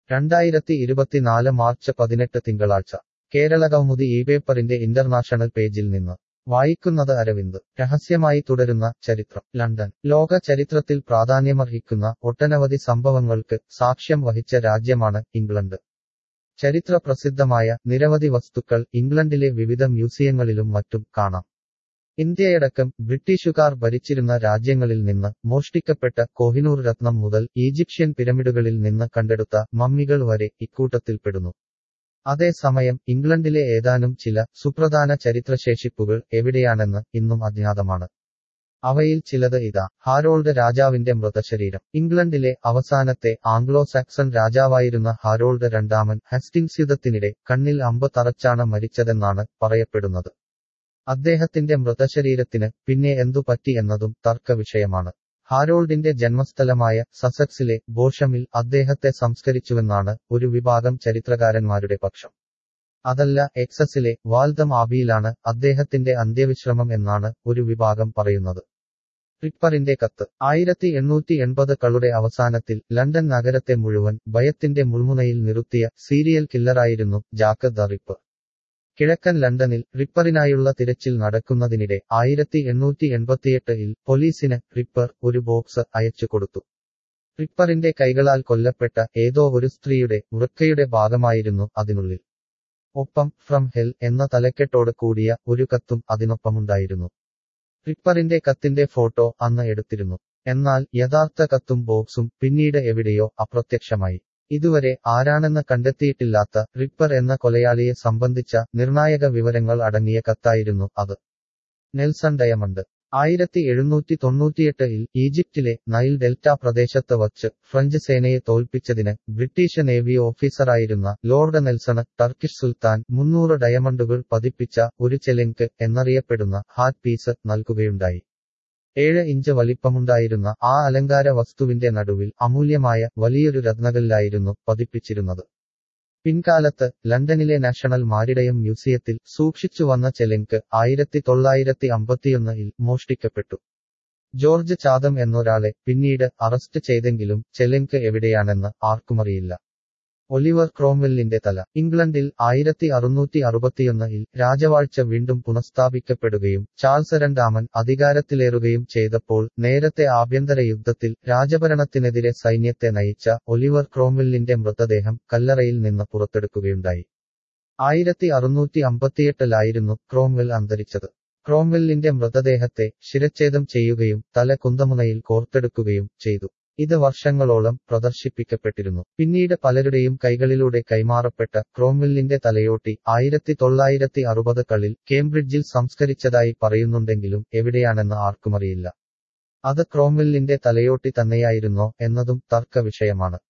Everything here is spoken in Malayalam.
രണ്ടായിരത്തി ഇരുപത്തിനാല് മാർച്ച് പതിനെട്ട് തിങ്കളാഴ്ച കേരള കൗമുദി ഈ പേപ്പറിന്റെ ഇന്റർനാഷണൽ പേജിൽ നിന്ന് വായിക്കുന്നത് അരവിന്ദ് രഹസ്യമായി തുടരുന്ന ചരിത്രം ലണ്ടൻ ലോക ചരിത്രത്തിൽ പ്രാധാന്യമർഹിക്കുന്ന ഒട്ടനവധി സംഭവങ്ങൾക്ക് സാക്ഷ്യം വഹിച്ച രാജ്യമാണ് ഇംഗ്ലണ്ട് ചരിത്ര പ്രസിദ്ധമായ നിരവധി വസ്തുക്കൾ ഇംഗ്ലണ്ടിലെ വിവിധ മ്യൂസിയങ്ങളിലും മറ്റും കാണാം ഇന്ത്യയടക്കം ബ്രിട്ടീഷുകാർ ഭരിച്ചിരുന്ന രാജ്യങ്ങളിൽ നിന്ന് മോഷ്ടിക്കപ്പെട്ട കോഹിനൂർ രത്നം മുതൽ ഈജിപ്ഷ്യൻ പിരമിഡുകളിൽ നിന്ന് കണ്ടെടുത്ത മമ്മികൾ വരെ ഇക്കൂട്ടത്തിൽപ്പെടുന്നു അതേസമയം ഇംഗ്ലണ്ടിലെ ഏതാനും ചില സുപ്രധാന ചരിത്രശേഷിപ്പുകൾ എവിടെയാണെന്ന് ഇന്നും അജ്ഞാതമാണ് അവയിൽ ചിലത് ഇതാ ഹാരോൾഡ് രാജാവിന്റെ മൃതശരീരം ഇംഗ്ലണ്ടിലെ അവസാനത്തെ ആംഗ്ലോ സാക്സൺ രാജാവായിരുന്ന ഹാരോൾഡ് രണ്ടാമൻ ഹസ്റ്റിങ്സ് യുദ്ധത്തിനിടെ കണ്ണിൽ അമ്പ് തറച്ചാണ് മരിച്ചതെന്നാണ് പറയപ്പെടുന്നത് അദ്ദേഹത്തിന്റെ മൃതശരീരത്തിന് പിന്നെ എന്തു പറ്റി എന്നതും തർക്കവിഷയമാണ് ഹാരോൾഡിന്റെ ജന്മസ്ഥലമായ സസക്സിലെ ബോഷമിൽ അദ്ദേഹത്തെ സംസ്കരിച്ചുവെന്നാണ് ഒരു വിഭാഗം ചരിത്രകാരന്മാരുടെ പക്ഷം അതല്ല എക്സസിലെ വാൽദം ആബിയിലാണ് അദ്ദേഹത്തിന്റെ അന്ത്യവിശ്രമം എന്നാണ് ഒരു വിഭാഗം പറയുന്നത് റിപ്പറിന്റെ കത്ത് ആയിരത്തി എണ്ണൂറ്റി എൺപതുകളുടെ അവസാനത്തിൽ ലണ്ടൻ നഗരത്തെ മുഴുവൻ ഭയത്തിന്റെ മുൾമുനയിൽ നിർത്തിയ സീരിയൽ കില്ലറായിരുന്നു ജാക്ക് ദ റിപ്പർ കിഴക്കൻ ലണ്ടനിൽ റിപ്പറിനായുള്ള തിരച്ചിൽ നടക്കുന്നതിനിടെ ആയിരത്തി എണ്ണൂറ്റി എൺപത്തിയെട്ടിൽ പോലീസിന് റിപ്പർ ഒരു ബോക്സ് അയച്ചു കൊടുത്തു റിപ്പറിന്റെ കൈകളാൽ കൊല്ലപ്പെട്ട ഏതോ ഒരു സ്ത്രീയുടെ വൃക്കയുടെ ഭാഗമായിരുന്നു അതിനുള്ളിൽ ഒപ്പം ഫ്രം ഹെൽ എന്ന തലക്കെട്ടോട് കൂടിയ ഒരു കത്തും അതിനൊപ്പമുണ്ടായിരുന്നു റിപ്പറിന്റെ കത്തിന്റെ ഫോട്ടോ അന്ന് എടുത്തിരുന്നു എന്നാൽ യഥാർത്ഥ കത്തും ബോക്സും പിന്നീട് എവിടെയോ അപ്രത്യക്ഷമായി ഇതുവരെ ആരാണെന്ന് കണ്ടെത്തിയിട്ടില്ലാത്ത റിപ്പർ എന്ന കൊലയാളിയെ സംബന്ധിച്ച നിർണായക വിവരങ്ങൾ അടങ്ങിയ കത്തായിരുന്നു അത് നെൽസൺ ഡയമണ്ട് ആയിരത്തി എഴുന്നൂറ്റി തൊണ്ണൂറ്റിയെട്ടിൽ ഈജിപ്തിലെ നൈൽ ഡെൽറ്റ പ്രദേശത്ത് വച്ച് ഫ്രഞ്ച് സേനയെ തോൽപ്പിച്ചതിന് ബ്രിട്ടീഷ് നേവി ഓഫീസറായിരുന്ന ലോർഡ് നെൽസണ് ടർക്കിഷ് സുൽത്താൻ മുന്നൂറ് ഡയമണ്ടുകൾ പതിപ്പിച്ച ഒരു ചെലെങ്ക് എന്നറിയപ്പെടുന്ന ഹാറ്റ് പീസ് നൽകുകയുണ്ടായി ഏഴ് ഇഞ്ച് വലിപ്പമുണ്ടായിരുന്ന ആ അലങ്കാര വസ്തുവിന്റെ നടുവിൽ അമൂല്യമായ വലിയൊരു രത്നകല്ലായിരുന്നു പതിപ്പിച്ചിരുന്നത് പിൻകാലത്ത് ലണ്ടനിലെ നാഷണൽ മാരിടയം മ്യൂസിയത്തിൽ സൂക്ഷിച്ചു വന്ന ചെലെങ്ക് ആയിരത്തി തൊള്ളായിരത്തി അമ്പത്തിയൊന്നിൽ മോഷ്ടിക്കപ്പെട്ടു ജോർജ് ചാദം എന്നൊരാളെ പിന്നീട് അറസ്റ്റ് ചെയ്തെങ്കിലും ചെലെങ്ക് എവിടെയാണെന്ന് ആർക്കുമറിയില്ല ഒലിവർ ക്രോംവെല്ലിന്റെ തല ഇംഗ്ലണ്ടിൽ ആയിരത്തി അറുന്നൂറ്റി അറുപത്തിയൊന്നിൽ രാജവാഴ്ച വീണ്ടും പുനഃസ്ഥാപിക്കപ്പെടുകയും ചാൾസ് രണ്ടാമൻ അധികാരത്തിലേറുകയും ചെയ്തപ്പോൾ നേരത്തെ ആഭ്യന്തര യുദ്ധത്തിൽ രാജഭരണത്തിനെതിരെ സൈന്യത്തെ നയിച്ച ഒലിവർ ക്രോംവെല്ലിന്റെ മൃതദേഹം കല്ലറയിൽ നിന്ന് പുറത്തെടുക്കുകയുണ്ടായി ആയിരത്തി അറുന്നൂറ്റി അമ്പത്തിയെട്ടിലായിരുന്നു ക്രോംവെൽ അന്തരിച്ചത് ക്രോംവെല്ലിന്റെ മൃതദേഹത്തെ ശിരച്ഛേദം ചെയ്യുകയും തല കുന്തമുനയിൽ കോർത്തെടുക്കുകയും ചെയ്തു ഇത് വർഷങ്ങളോളം പ്രദർശിപ്പിക്കപ്പെട്ടിരുന്നു പിന്നീട് പലരുടെയും കൈകളിലൂടെ കൈമാറപ്പെട്ട ക്രോംവെല്ലിന്റെ തലയോട്ടി ആയിരത്തി തൊള്ളായിരത്തി അറുപതുകളിൽ കേംബ്രിഡ്ജിൽ സംസ്കരിച്ചതായി പറയുന്നുണ്ടെങ്കിലും എവിടെയാണെന്ന് ആർക്കുമറിയില്ല അത് ക്രോംവെല്ലിന്റെ തലയോട്ടി തന്നെയായിരുന്നോ എന്നതും തർക്ക വിഷയമാണ്